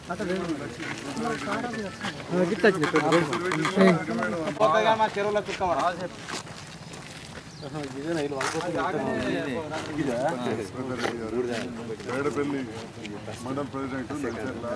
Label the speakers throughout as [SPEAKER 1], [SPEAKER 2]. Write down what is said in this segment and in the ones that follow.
[SPEAKER 1] ఏడపల్లి mandal president Nandyal.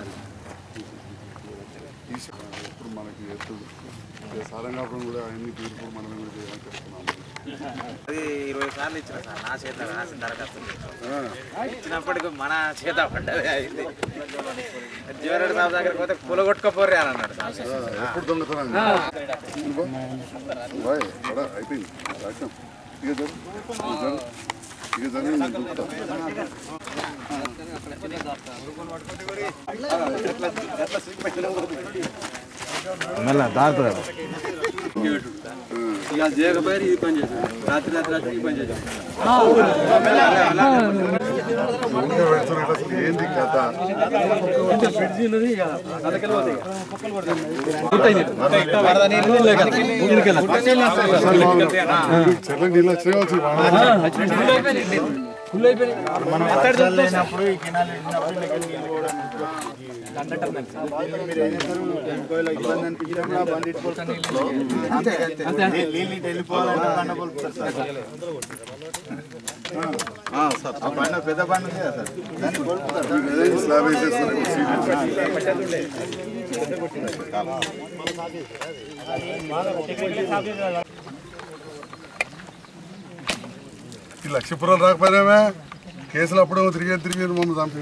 [SPEAKER 1] ఈశ- ఇప్పుడు మనకి ఎత్తు ఇక సారంగాపురం కూడా అన్ని తీర్పు మనమే కూడా చేయాలని చెప్తున్నాము
[SPEAKER 2] అది ఇరవై సార్లు ఇచ్చిన సార్ నా చేత రాసిన దరఖాస్తు ఇచ్చినప్పటికి మన చేత పడ్డది అయింది జీవరెడ్డి సాబ్ దగ్గరికి పోతే కూలగొట్టుకోపోర్రి అని అన్నాడు సార్
[SPEAKER 1] ఎప్పుడు దొంగతనం ఇదిగో. బాయ్, ఎక్కడ? అయిపోయింది రాసినాం ఇక జరు ఇక జరు ఇక జరు నేను చూపుతా.
[SPEAKER 3] ఇక చేయకపోయారు ఇది పని చేశాం రాత్రి రాత్రి రాత్రి ఈ పని చేశాం
[SPEAKER 1] ఊరికే పెడుతున్నట్టు అసలు ఏంది కథ చెట్ల నీళ్ళు వచ్చేవచ్చు
[SPEAKER 3] పెద్ద బండి ఉంది కదా సార్ దాన్ని కొలుపుతారు
[SPEAKER 1] స్లాబ్ వేసేస్తారు సీట్లు ఈ లక్షపురం రాకపోయినామే కేసులు అప్పుడు తిరిగి తిరిగి మమ్మల్ని చంపి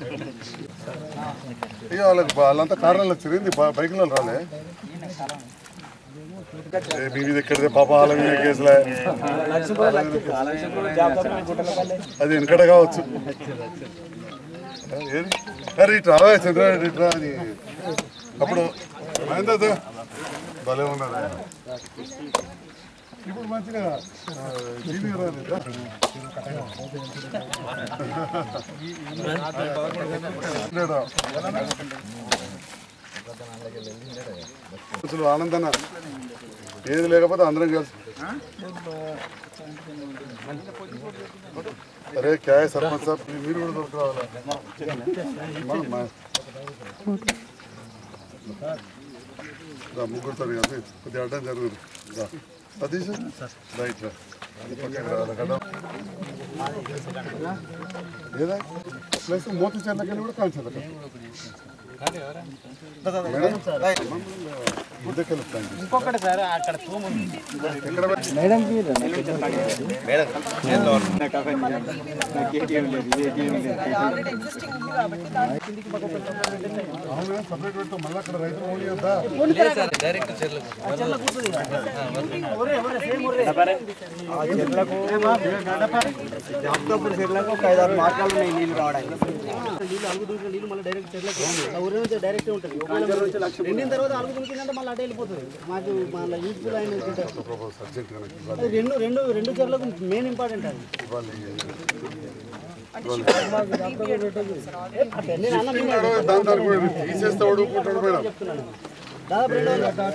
[SPEAKER 1] ఇక వాళ్ళకి బా- వాళ్ళంతా కారణాలు వచ్చింది బైకులో రాలే ఏ మీ మీద ఎక్కడితే పాప వాళ్ళ మీద కేసులే అది వెనకట కావచ్చు ఏది? అరే ఇట్రా రా, చంద్రారెడ్డి ఇట్రా అని అప్పుడు ఏంటది భలే ఉన్నది ఇప్పుడు మంచిగా ఆ, జీవి రాలేదా? లేడా? అసలు ఆనందన ఏది లేకపోతే అందరం కలిసి అరే క్యా హై సర్పంచ్ సాబ్ మీరు కూడా దొరకరావాలా మా- మా- రా, ముగ్గురుతో కలిసి కొద్దిగా అడ్డం జరుగుతుంది రా. సతీష్ రైట్ రా ఈ పక్కకి రా, అలా కదా. ఏదా ప్లస్ మోతి చెల్లకెళ్ళి కూడా కాల్ చెల్లక
[SPEAKER 2] ఇంకొకటి సార్ అక్కడ తూము ఉంది.
[SPEAKER 1] సపరేట్ పెడతాం మళ్ళీ అక్కడ రైతులు ఓడి వద్దా
[SPEAKER 3] జాబ్దాపూర్ చెట్లకు ఒక ఐదారు మార్గాలు ఉన్నాయి నీళ్ళు రావడానికి
[SPEAKER 4] నీళ్ళు అలుగు దూకిన నీళ్ళు మళ్ళీ డైరెక్ట్ చెట్లకి ఆ ఊరి నుంచి డైరెక్ట్ ఉంటుంది ఒకవేళ రెండిన తర్వాత అలుగు దూకిందంటే మళ్ళీ అటు వెళ్ళిపోతుంది మాకు మళ్ళీ యూజ్ఫుల్ అయిన
[SPEAKER 1] అర్జెంట్ కనుక
[SPEAKER 4] అది రెండు రెండు రెండు చెట్లకు మెయిన్ ఇంపార్టెంట్ అది నేను అన్న నేను
[SPEAKER 1] దాని దాని కూడా తీసేస్తే ఊడుకుంటాడు మేడం
[SPEAKER 4] దాదాపు రెండు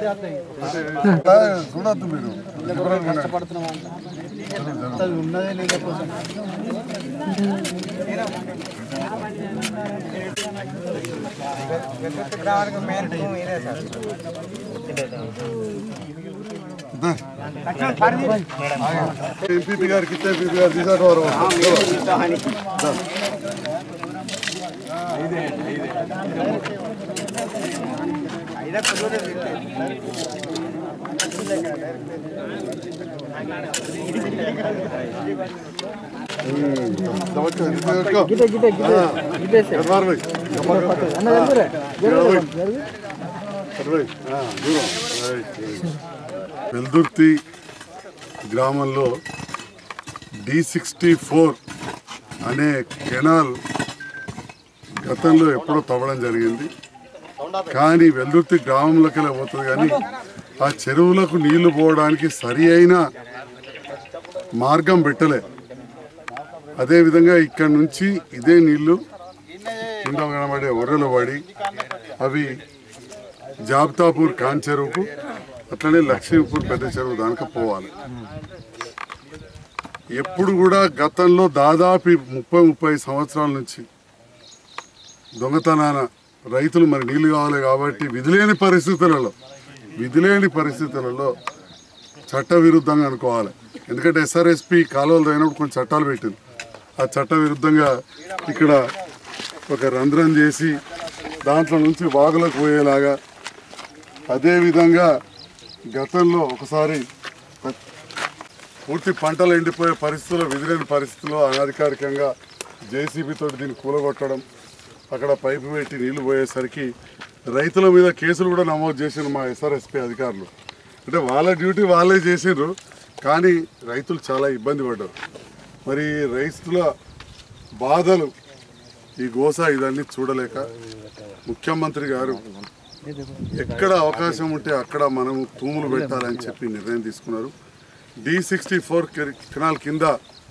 [SPEAKER 1] చూడద్దు మీరు
[SPEAKER 3] ఉన్నదే నీళ్ళ కోసం
[SPEAKER 1] ఎంపీపీ గారికి ఇస్తే ఎంపీపీ గారు తీసారు వారు వెల్దుర్తి గ్రామంలో డి సిక్స్టీ ఫోర్ అనే కెనాల్ గతంలో ఎప్పుడో తవ్వడం జరిగింది కానీ వెల్దుర్తి గ్రామంలోకి వెళ్ళి పోతుంది కానీ ఆ చెరువులకు నీళ్లు పోవడానికి సరి అయిన మార్గం పెట్టలే అదేవిధంగా ఇక్కడ నుంచి ఇదే నీళ్లు కింద కనబడే ఒర్రెలు పడి అవి జాబ్తాపూర్ కాన్ చెరువుకు అట్లనే లక్ష్మీపూర్ పెద్ద చెరువు దానికి పోవాలి ఎప్పుడు కూడా గతంలో దాదాపు ముప్పై ముప్పై సంవత్సరాల నుంచి దొంగతనాన రైతులు మరి నీళ్లు కావాలి కాబట్టి విధిలేని పరిస్థితులలో విధిలేని పరిస్థితులలో చట్ట విరుద్ధంగా అనుకోవాలి ఎందుకంటే ఎస్ఆర్ఎస్పి కాలువలు అయినప్పుడు కొన్ని చట్టాలు పెట్టింది ఆ చట్ట విరుద్ధంగా ఇక్కడ ఒక రంధ్రం చేసి దాంట్లో నుంచి వాగులకు పోయేలాగా అదేవిధంగా గతంలో ఒకసారి పూర్తి పంటలు ఎండిపోయే పరిస్థితుల్లో విధిలేని పరిస్థితుల్లో అనధికారికంగా జేసీబీ తోటి దీన్ని కూలగొట్టడం అక్కడ పైపు పెట్టి నీళ్లు పోయేసరికి రైతుల మీద కేసులు కూడా నమోదు చేసిండ్రు మా ఎస్ఆర్ఎస్పీ అధికారులు అంటే వాళ్ళ డ్యూటీ వాళ్ళే చేసిండ్రు కానీ రైతులు చాలా ఇబ్బంది పడ్డారు మరి రైతుల బాధలు ఈ గోస ఇదన్నీ చూడలేక ముఖ్యమంత్రి గారు ఎక్కడ అవకాశం ఉంటే అక్కడ మనం తూములు పెట్టాలని చెప్పి నిర్ణయం తీసుకున్నారు డి సిక్స్టీ ఫోర్ కెనాల్ కింద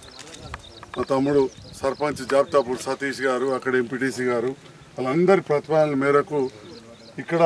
[SPEAKER 1] మా తమ్ముడు సర్పంచ్ జాబ్తాపూర్ సతీష్ గారు అక్కడ ఎంపీటీసీ గారు వాళ్ళందరి ప్రతిపాదనల మేరకు ఇక్కడ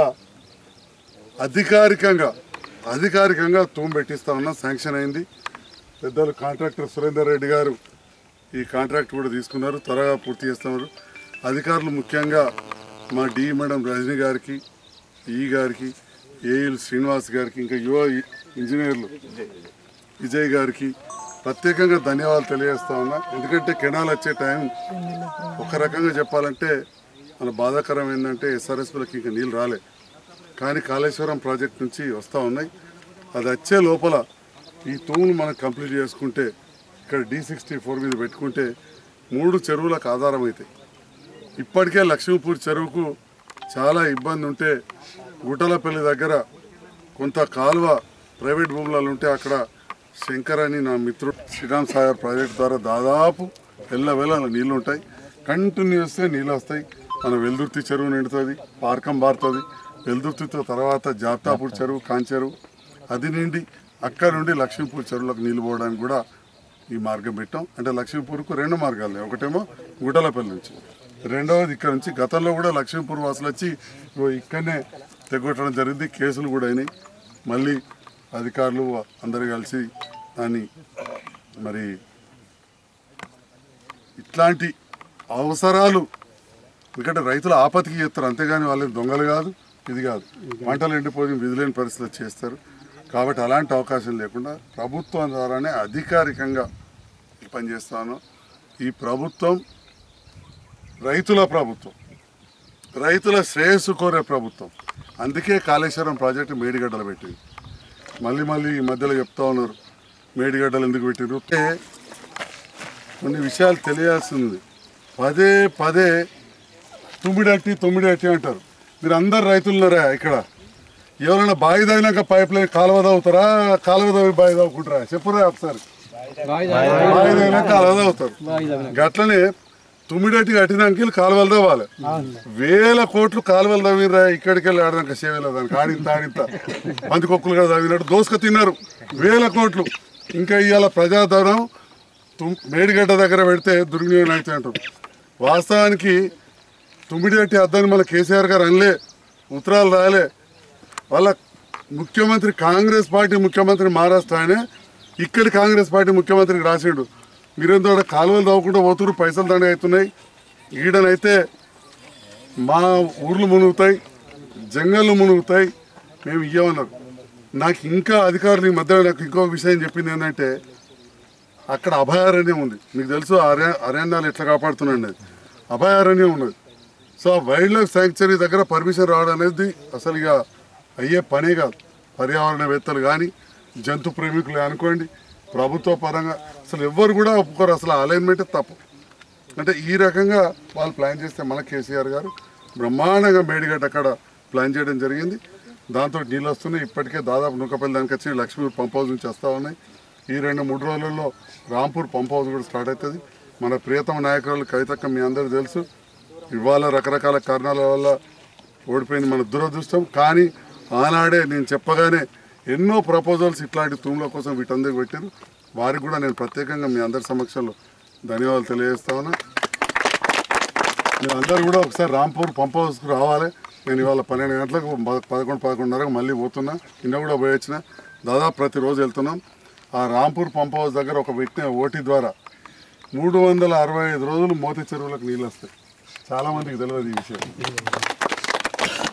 [SPEAKER 1] అధికారికంగా అధికారికంగా తూము పెట్టిస్తా ఉన్నాం శాంక్షన్ అయింది పెద్దలు కాంట్రాక్టర్ సురేందర్ రెడ్డి గారు ఈ కాంట్రాక్ట్ కూడా తీసుకున్నారు త్వరగా పూర్తి చేస్తున్నారు అధికారులు ముఖ్యంగా మా డి మేడం రజనీ గారికి ఈ గారికి ఏఎల్ శ్రీనివాస్ గారికి ఇంకా యువ ఇంజనీర్లు విజయ్ గారికి ప్రత్యేకంగా ధన్యవాదాలు తెలియజేస్తా ఉన్నా ఎందుకంటే కెనాల్ వచ్చే టైం ఒక రకంగా చెప్పాలంటే మన బాధాకరం ఏంటంటే ఎస్ఆర్ఎస్పీలకి ఇంకా నీళ్ళు రాలే కానీ కాళేశ్వరం ప్రాజెక్ట్ నుంచి వస్తూ ఉన్నాయి అది వచ్చే లోపల ఈ తూములు మనం కంప్లీట్ చేసుకుంటే ఇక్కడ డి సిక్స్టీ ఫోర్ మీద పెట్టుకుంటే మూడు చెరువులకు ఆధారం అవుతాయి ఇప్పటికే లక్ష్మీపూర్ చెరువుకు చాలా ఇబ్బంది ఉంటే గుట్టలపల్లి దగ్గర కొంత కాలువ ప్రైవేట్ భూములలో ఉంటే అక్కడ శంకర్ అని నా మిత్రుడు శ్రీరామ్ సాగర్ ప్రాజెక్ట్ ద్వారా దాదాపు ఎల్లవేళ నీళ్ళు ఉంటాయి కంటిన్యూస్గా నీళ్ళు వస్తాయి మన వెల్దుర్తి చెరువు నిండుతుంది పార్కం బారుతుంది వెల్దుర్తితో తర్వాత జాప్తాపూర్ చెరువు కాంచెరువు అది నిండి అక్కడ నుండి లక్ష్మీపూర్ చెరువులకు నీళ్ళు పోవడానికి కూడా ఈ మార్గం పెట్టాం అంటే లక్ష్మీపూర్కు రెండు మార్గాలు ఉన్నాయి. ఒకటేమో గుడ్డలపల్లి నుంచి రెండవది ఇక్కడ నుంచి గతంలో కూడా లక్ష్మీపూర్ వాసులు వచ్చి ఇగో ఇక్కడనే తెగొట్టడం జరిగింది కేసులు కూడా అయినాయి మళ్ళీ అధికారులు అందరూ కలిసి దాన్ని మరి ఇట్లాంటి అవసరాలు ఎందుకంటే రైతులు ఆపతికి చేస్తారు అంతేగాని వాళ్ళని దొంగలు కాదు ఇది కాదు పంటలు ఎండిపోయి విధులేని పరిస్థితులు చేస్తారు కాబట్టి అలాంటి అవకాశం లేకుండా ప్రభుత్వం ద్వారానే అధికారికంగా ఈ పని చేస్తాను ఈ ప్రభుత్వం రైతుల ప్రభుత్వం రైతుల శ్రేయస్సు కోరే ప్రభుత్వం అందుకే కాళేశ్వరం ప్రాజెక్టు మేడిగడ్డలు పెట్టింది మళ్ళీ మళ్ళీ ఈ మధ్యలో చెప్తా ఉన్నారు మేడిగడ్డలు ఎందుకు పెట్టిండ్రు అంటే కొన్ని విషయాలు తెలియాల్సింది పదే పదే తుమ్మిడట్టి తొమ్మిడట్టి అంటారు మీరు అందరు రైతులున్నారా ఇక్కడ ఎవరైనా బావి తవ్వినాక పైప్ లైన్ కాలువ తవ్వుతారా కాలువ తవ్వి బావి తవ్వుకుంటారా చెప్పురా ఒకసారి బావి తవ్వినాక కాలువ తవ్వుతారు గట్లనే తుమ్మిడట్టి కట్టినాక కాలువలు తవ్వాలి వేల కోట్లు కాలువలు తవ్వినరా ఇక్కడికి వెళ్ళి ఆడదాక సేవలు దానికి ఆడింత ఆడింత పందికొక్కులు కూడా తవ్వినట్టు దోసుక తిన్నారు వేల కోట్లు ఇంకా ఇవాళ ప్రజాధనం తుమ్ మేడిగడ్డ దగ్గర పెడితే దుర్వినియోగం అయితే అంటారు వాస్తవానికి తుమ్మిడిగట్టి అద్దని మన కేసీఆర్ గారు అనలే ఉత్తరాలు రాలే వాళ్ళ ముఖ్యమంత్రి కాంగ్రెస్ పార్టీ ముఖ్యమంత్రి మహారాష్ట్ర ఆయనే ఇక్కడి కాంగ్రెస్ పార్టీ ముఖ్యమంత్రికి రాసిండు మీరేందో ఆడ కాలువలు తవ్వకుండా పోతున్నారు పైసలు దండ అవుతున్నాయి ఈడనైతే మా ఊర్లు మునుగుతాయి జంగళ్ళు మునుగుతాయి మేము ఇయ్యమన్నారు నాకు ఇంకా అధికారులు ఈ మధ్య నాకు ఇంకో విషయం చెప్పింది ఏంటంటే అక్కడ అభయారణ్యం ఉంది మీకు తెలుసు అరణ్య అరణ్యాలు ఎట్లా కాపాడుతున్నాండి అది అభయారణ్యం ఉన్నది సో ఆ వైల్డ్ లైఫ్ శాంక్చురీ దగ్గర పర్మిషన్ రావడం అనేది అసలు ఇక అయ్యే పనే కాదు పర్యావరణవేత్తలు కానీ జంతు ప్రేమికులు అనుకోండి ప్రభుత్వ పరంగా అసలు ఎవ్వరు కూడా ఒప్పుకోరు అసలు అలైన్మెంట్ తప్పు అంటే ఈ రకంగా వాళ్ళు ప్లాన్ చేస్తే మన కేసీఆర్ గారు బ్రహ్మాండంగా మేడిగడ్డ అక్కడ ప్లాన్ చేయడం జరిగింది దాంతో నీళ్ళు వస్తున్నాయి ఇప్పటికే దాదాపు నూకపల్లి దానికి వచ్చి లక్ష్మీ పంప్ హౌస్ నుంచి వస్తూ ఉన్నాయి ఈ రెండు మూడు రోజులలో రాంపూర్ పంప్ హౌస్ కూడా స్టార్ట్ అవుతుంది మన ప్రియతమ నాయకురాలు కవితక్క మీ అందరూ తెలుసు ఇవాళ రకరకాల కారణాల వల్ల ఓడిపోయింది మన దురదృష్టం కానీ ఆనాడే నేను చెప్పగానే ఎన్నో ప్రపోజల్స్ ఇట్లాంటి తూముల కోసం వీటందరికి పెట్టారు వారికి కూడా నేను ప్రత్యేకంగా మీ అందరి సమక్షంలో ధన్యవాదాలు తెలియజేస్తా ఉన్నా మీరు అందరూ కూడా ఒకసారి రాంపూర్ పంప్ హౌస్కి రావాలి నేను ఇవాళ పన్నెండు గంటలకు ప- పదకొండు పదకొండున్నరకు మళ్ళీ పోతున్నా నిన్న కూడా పోయి వచ్చిన దాదాపు ప్రతిరోజు వెళ్తున్నాం ఆ రాంపూర్ పంప్ హౌస్ దగ్గర ఒక పెట్టిన ఓటీ ద్వారా మూడు వందల అరవై ఐదు రోజులు మోతి చెరువులకు నీళ్ళు వస్తాయి చాలామందికి తెలియదు ఈ విషయం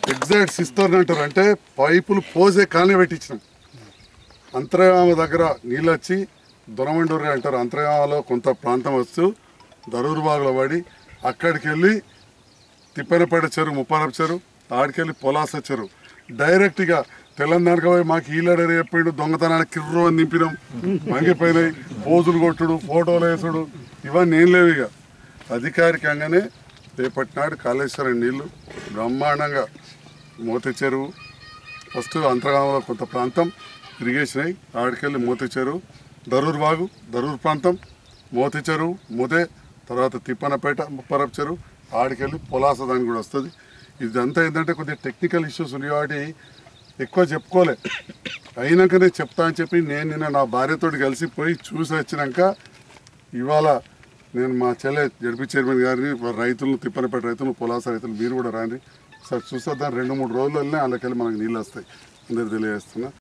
[SPEAKER 1] ఎగ్జాక్ట్ సిస్తర్న్ అంటారు అంటే పైపులు పోసే కానే పెట్టించినాం అంతర్యామ దగ్గర నీళ్ళు వచ్చి దొరమండూరి అంటారు అంతర్యామలో కొంత ప్రాంతం వస్తూ దరూరు బాగులో పడి అక్కడికి వెళ్ళి తిప్పనపేట చెరువు ముప్పారపు చెరువు ఆడికెళ్ళి పొలాస చెరువు డైరెక్ట్గా తెలంగాణకు పోయి మాకు ఈలడని చెప్పిండు దొంగతనానికి కిర్రు అని నింపినాం మంగిపోయినాయి పోజులు కొట్టుడు ఫోటోలు వేసుడు ఇవన్నీ ఏం లేవు ఇక అధికారికంగానే రేపటి నాడు కాళేశ్వరం నీళ్లు బ్రహ్మాండంగా మోతి చెరువు ఫస్ట్ అంతర్గామంలో కొంత ప్రాంతం ఇరిగేషన్ అయ్యి ఆడికెళ్ళి మోతి చెరువు దరూర్ బాగు దరూర్ ప్రాంతం మోతి చెరువు ముదే తర్వాత తిప్పనపేట ముప్పరపు చెరువు ఆడికెళ్ళి పొలాస దానికి కూడా వస్తుంది ఇదంతా ఏంటంటే కొద్దిగా టెక్నికల్ ఇష్యూస్ ఉన్నాయి కాబట్టి ఎక్కువ చెప్పుకోలే అయినాకనే చెప్తా అని చెప్పి నేను నిన్న నా భార్యతోటి కలిసి పోయి చూసి వచ్చినాక ఇవాళ నేను మా చెల్లె జడ్పీ చైర్మన్ గారిని రైతులను తిప్పనపేట రైతులు పొలాస రైతులు మీరు కూడా రాండి సార్ చూస్తే దాని రెండు మూడు రోజులనే వాళ్ళకెళ్ళి మనకు నీళ్ళు వస్తాయి అందరు తెలియజేస్తున్నా